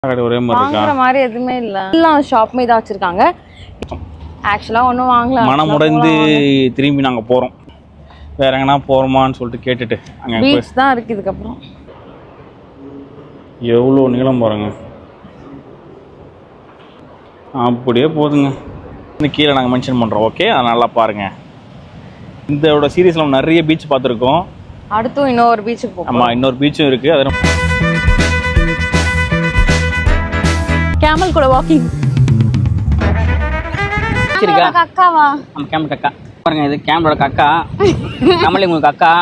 கடை ஒரே மாதிரி இருக்கா வாங்குற மாதிரி எதுவுமே இல்ல எல்லாம் ஷாப்மே தான் வச்சிருக்காங்க ஆக்சுவலா ஒண்ணும் வாங்கல மனமுடைந்து திரும்பி நாங்கள் போகிறோம் வேற எங்கன்னா போகிறோமான்னு சொல்லிட்டு கேட்டுட்டு அங்கே போய் பீச் தான் இருக்கு இதுக்கப்புறம் எவ்வளோ நீளம் பாருங்க அப்படியே போதுங்க இந்த கீழே நாங்கள் மென்ஷன் பண்ணுறோம் ஓகே அதை நல்லா பாருங்க இதோட சீரீஸில் நிறைய பீச் பார்த்துருக்கோம் அடுத்தும் இன்னொரு பீச்சுக்கு போகும் ஆமாம் இன்னொரு பீச்சும் இருக்குது அது கேமல் கூட வாக்கிங் இருக்கா? அக்காவா நம்ம கேமரா கக்கா பாருங்க இது கேமரோட கக்கா கமலி உங்களுக்கு அக்கா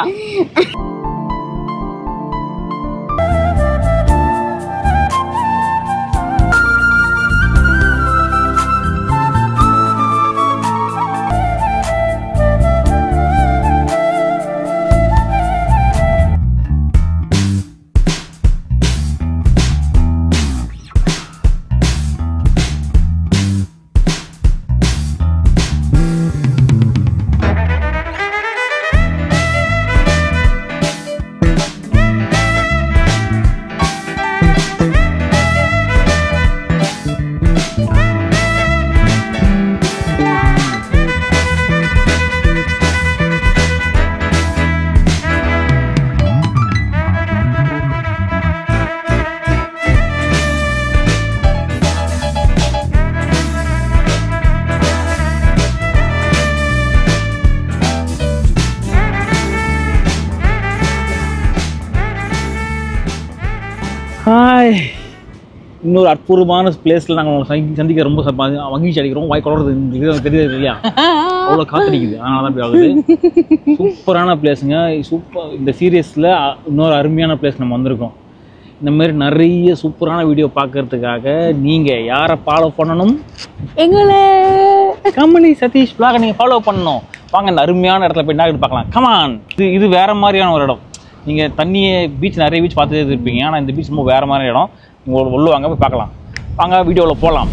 ஹாய் இன்னொரு அற்புதமான பிளேஸில் நாங்கள் உங்களை சந்தி- சந்திக்க ரொம்ப ச- மகிழ்ச்சி அடிக்கிறோம் வாய் குளறது தெரியுது இல்லையா அவ்வளோ காத்தடிக்குது அதனால தான் இப்படி ஆகுது சூப்பரான பிளேஸுங்க சூப்பர் இந்த சீரியஸில் இன்னொரு அருமையான பிளேஸ் நம்ம வந்திருக்கோம் இந்த மாதிரி நிறைய சூப்பரான வீடியோ பார்க்கறதுக்காக நீங்கள் யாரை ஃபாலோ பண்ணணும் எங்களே கமலி சதீஷ் பிளாக நீங்கள் ஃபாலோ பண்ணணும் வாங்க இந்த அருமையான இடத்துல போய் என்ன பார்க்கலாம் கமான் இது இது வேற மாதிரியான ஒரு இடம் நீங்கள் தண்ணியை பீச் நிறைய பீச் பார்த்துட்டே இருப்பீங்க ஆனால் இந்த பீச் ரொம்ப வேற மாதிரி இடம் நீங்கள் உள்ள வாங்க போய் பார்க்கலாம் வாங்க வீடியோவில் போகலாம்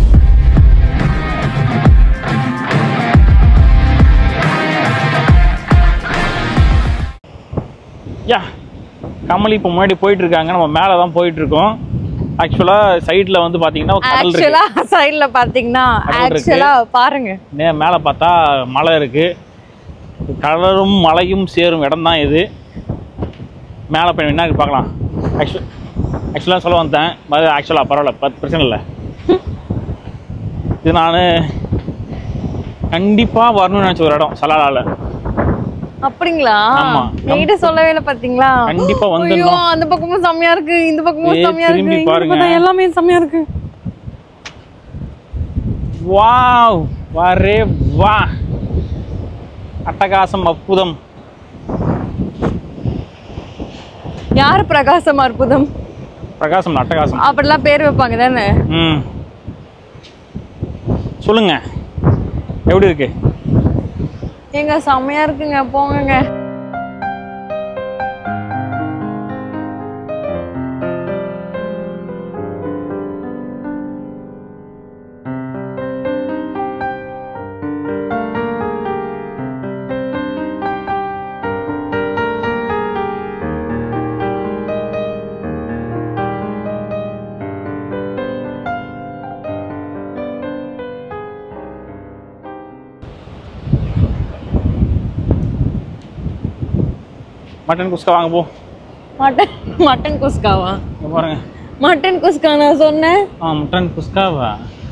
யா கமலி இப்போ முன்னாடி போயிட்டு இருக்காங்க நம்ம மேலே தான் போயிட்டு இருக்கோம் ஆக்சுவலாக சைடில் வந்து பார்த்தீங்கன்னா ஒரு கடல் இருக்கு ஆக்சுவலா சைடுல பாத்தீங்கன்னா கடல் இருக்கு. ஆக்சுவலா பாருங்க நே மேலே பார்த்தா மலை இருக்கு கடலும் மலையும் சேரும் இடம் தான் இது மேலே போய் என்ன இருக்கு பார்க்கலாம் ஆக்சுவல் ஆக்சுவலாக சொல்ல வந்தேன் அது ஆக்சுவலாக பரவாயில்ல பத் பிரச்சனை இல்லை இது நான் கண்டிப்பாக வரணும்னு நினச்ச ஒரு இடம் சலாலால அப்படிங்களா ஆமா. என்கிட்ட சொல்லவே இல்லை பாத்தீங்களா கண்டிப்பா ஐயோ வந்துடணும் அந்த பக்கமும் செம்மையா இருக்கு இந்த பக்கமும் ஏய், செம்மையா இருக்கு திரும்பி இங்க பாருங்க. பார்த்தா எல்லாமே செம்மையா இருக்கு வாவ் வரே வா அட்டகாசம் அற்புதம் யாரு பிரகாசம் அற்புதம் பிரகாசம் அட்டகாசம் அப்படிலாம் பேர் வைப்பாங்க தானே ம் சொல்லுங்க எப்படி இருக்கு எங்க செம்மையா இருக்குங்க போங்கங்க மட்டன் குஸ்கா வாங்க போ மட்டன் மட்டன் குஸ்காவா இங்க பாருங்க மட்டன் குஸ்கா நான் சொன்னேன் ஆ மட்டன் குஸ்காவா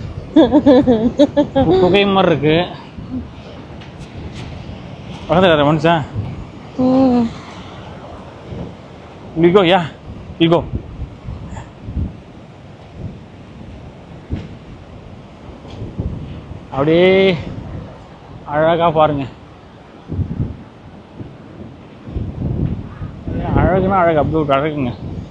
புகை மாதிரி இருக்கு பக்கத்தில் மனுஷா ம். இல்கோ யா இல்கோ அப்படியே அழகா பாருங்க அழகுனா அழகு அப்படி ஒரு அழகுங்க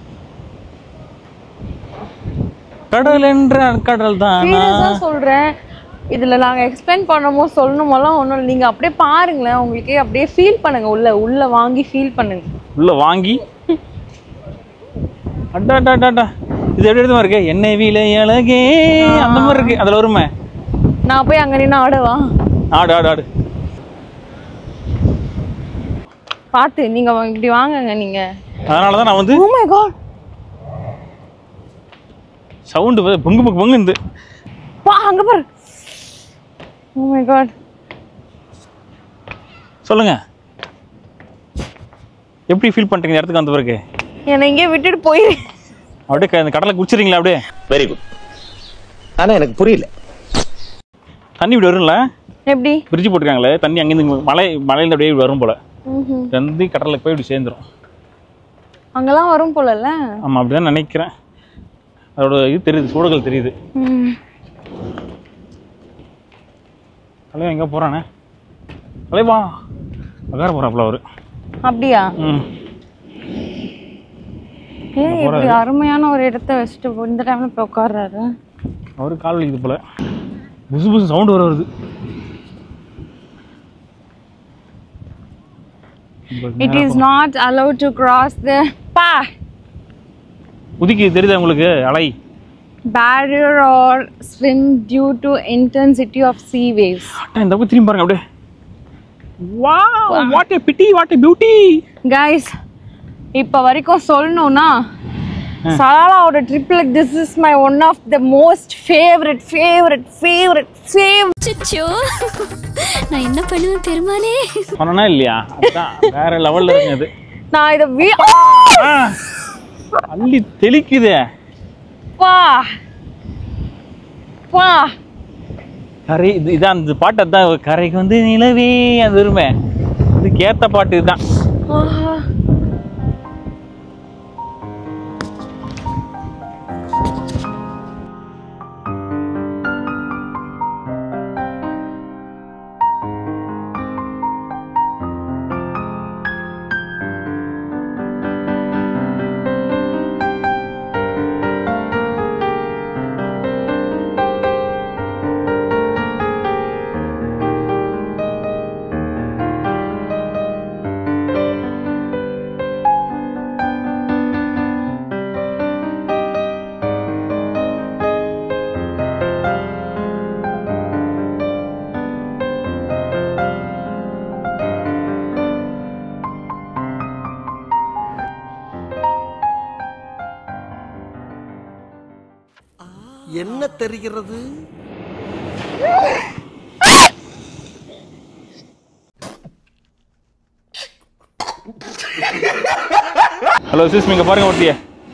கடல் என்ற கடல் தானா சீரியஸா சொல்றேன் இதுல நாங்க எக்ஸ்பிளைன் பண்ணமோ சொல்லணுமோலாம் ஒண்ணும் இல்லை நீங்க அப்படியே பாருங்களேன் உங்களுக்கே அப்படியே ஃபீல் பண்ணுங்க உள்ள உள்ள வாங்கி ஃபீல் பண்ணுங்க உள்ள வாங்கி அடா அடா அடா, அடா இது எப்படி எடுத்து இருக்கு என்னை விலை அழகே அந்த மாதிரி இருக்கு அதுல வருமே நான் போய் அங்க நின்று ஆடவா ஆடு ஆடு ஆடு பார்த்து நீங்க வா- இப்படி வாங்குங்க நீங்க அதனால தான் நான் வந்து ஓ மை காட் சவுண்டு பொங்கு பொங்கு பொங்கு இருந்து வா அங்க பாரு ஓ மை காட் சொல்லுங்க எப்படி ஃபீல் பண்ணுறீங்க இந்த இடத்துக்கு வந்த பிறகு என்னை இங்கே விட்டுட்டு போயிரு அப்படியே க- இந்த கடலை குடிச்சிடுறீங்களா அப்படியே வெரி குட் ஆனா எனக்கு புரியல தண்ணி இப்படி வரும்ல எப்படி பிரிட்ஜ் போட்டிருக்காங்களே தண்ணி அங்கேருந்து இங்க மலை மலையில அப்படியே இப்படி வரும் போல ம்ஹும். தந்தி கடலுக்கு போய் இப்படி சேர்ந்துரும் அங்கெல்லாம் வரும் போலல்ல ஆமாம் அப்படிதான் நினைக்கிறேன் அதோட இது தெரியுது சூடுகள் தெரியுது ம். தலைவன் எங்கே போகிறானே தலைவா உட்கார போகிறாப்புல அவரு அப்படியா ம் ஏன் இப்படி அருமையான ஒரு இடத்த வச்சுட்டு போ- இந்த டைம்ல போய் உட்கார்றாரு அவரு கால் வலிக்குது போல புசு புசு சவுண்டு வர வருது it is not allowed to cross the பா உதிக்கி தெரியுதா உங்களுக்கு அலை barrier or swim due to intensity of sea waves அட்டா, இந்த பக்கம் திரும்பி பாருங்க அப்படியே வா what a pretty what a beauty guys இப்போ வரைக்கும் சொல்லணும்னா சலாலாவோட trip like this is my one of the most favourite favourite favourite favourite அச்சோ நான் என்ன பண்ணுவேன் பெருமானே சொன்னா இல்லையா அதான் வேற லெவல்ல இருக்குங்க அது நான் இதை வீ ஆ, அள்ளி தெளிக்குதே பா பா கரை இது இதான் அந்த பாட்டு அதான் கரைக்கு வந்து நிலவே அது வருமே இதுக்கு ஏத்த பாட்டு இதுதான் ஆஹா. என்ன தெரிகிறது ஹலோ சிஸ் இங்க பாருங்க ஒட்டிய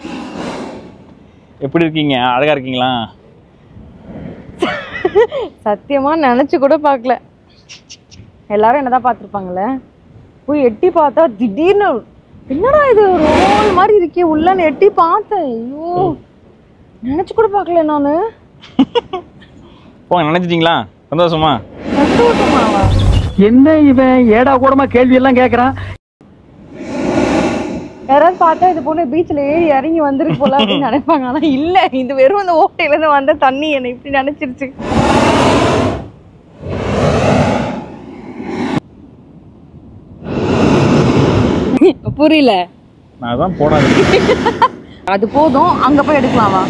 எப்படி இருக்கீங்க அழகா இருக்கீங்களா சத்தியமா நினைச்சு கூட பார்க்கல எல்லாரும் என்னதான் பார்த்துருப்பாங்கல்ல போய் எட்டி பார்த்தா திடீர்னு என்னடா இது ரோல் மாதிரி இருக்கே உள்ளன்னு எட்டி பார்த்தேன் ஐயோ நினைச்சு கூட பார்க்கல நானு போங்க நினைச்சிட்டீங்களா சந்தோஷமா சந்தோஷமாவா என்ன இவன் ஏடா கூடமா கேள்வி எல்லாம் கேக்குறான் யாராவது பார்த்தா இது போல பீச்ல ஏறி இறங்கி வந்துருக்கு போல அப்படின்னு நினைப்பாங்க ஆனா இல்ல இது வெறும் அந்த ஓட்டையில இருந்து வந்த தண்ணி என்னை இப்படி நினைச்சிருச்சு புரியல நான் தான் போடாது அது போதும் அங்க போய் எடுக்கலாமா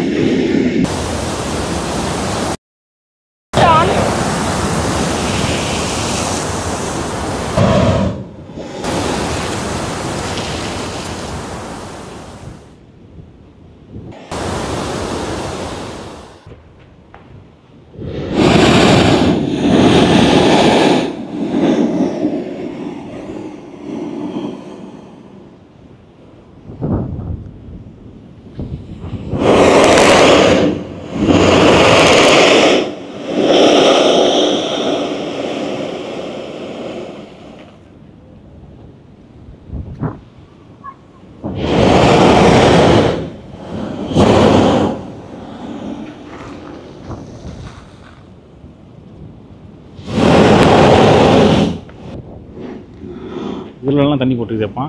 இதுல எல்லாம் தண்ணி போட்டுருக்குதேப்பா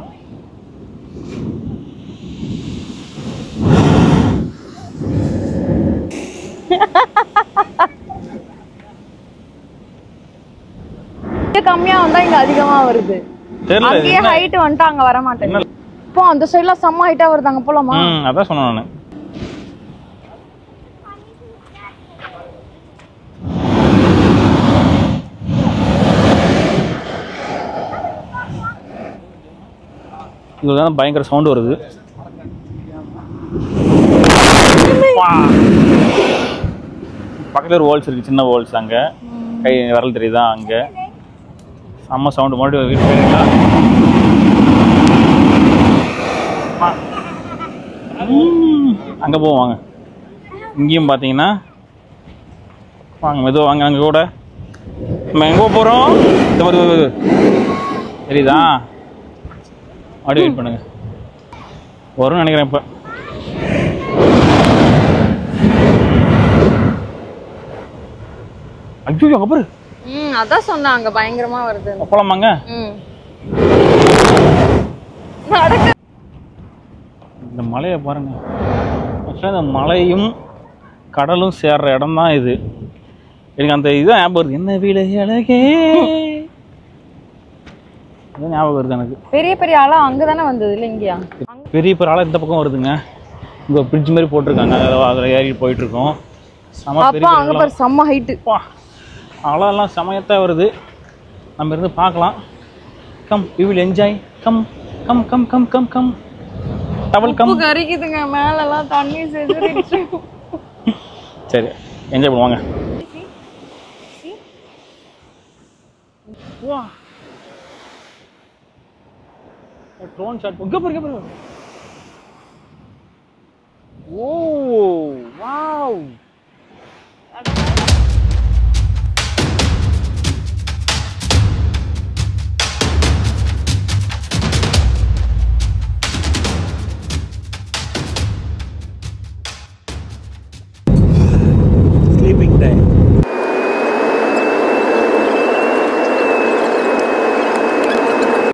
இங்க கம்மியா வந்தா இங்க அதிகமா வருது தெரியல அங்கேயே என்ன- ஹைட் வந்துட்டு அங்க வர மாட்டேங்குது இப்போ அந்த சைடுல செம்ம ஹைட்டா வருது அங்க போலாமா ம் அதான் சொன்னேன் நான் இதுல தான் பயங்கர சவுண்ட் வருது வா பக்கத்துல ஒரு ஹோல்ஸ் இருக்கு சின்ன ஹோல்ஸ் அங்க கை விரல் தெரியுதா அங்க செம்ம சவுண்டு மறுபடியும் வீட்டு போயிருங்களா அங்கே போவோம் வாங்க இங்கேயும் பார்த்தீங்கன்னா வாங்க மெதுவாக வாங்க அங்கே கூட நம்ம எங்கே போகிறோம் இந்த மாதிரி வருது. தெரியுதா அப்படியே வெயிட் பண்ணுங்க வரும்னு நினைக்கிறேன் இப்போ ஐயோ அங்கே பாரு ம் அதான் சொன்னேன் அங்க பயங்கரமா வருது போலாமாங்க ம் நடக்க இந்த மலையை பாருங்க ஆக்சுவலாக இந்த மலையும் கடலும் சேர்ற இடம் தான் இது எனக்கு அந்த இது ஞாபகம் வருது என்ன விலை அழகே இது ஞாபகம் வருது எனக்கு பெரிய பெரிய ஆளா அங்கதானே வந்தது இல்ல இங்கயா பெரிய பெரிய ஆளா இந்த பக்கம் வருதுங்க இங்கே பிரிட்ஜ் மாதிரி போட்டிருக்காங்க அதில் அதில் ஏறி போயிட்டு இருக்கோம் செம பெரிய அப்பா அங்க பெரிய பாரு செம்ம ஹைட்டு அப்பா அழகெல்லாம் செமையத்தான் வருது நம்ம இருந்து பார்க்கலாம் come we will enjoy come come come come come come double come உப்பு கறிக்குதுங்க மேல எல்லாம் தண்ணி செதுறிடுச்சு சரி என்ஜாய் பண்ணுவாங்க ட்ரோன் ஷாட் இங்கே பாரு இங்கே பாரு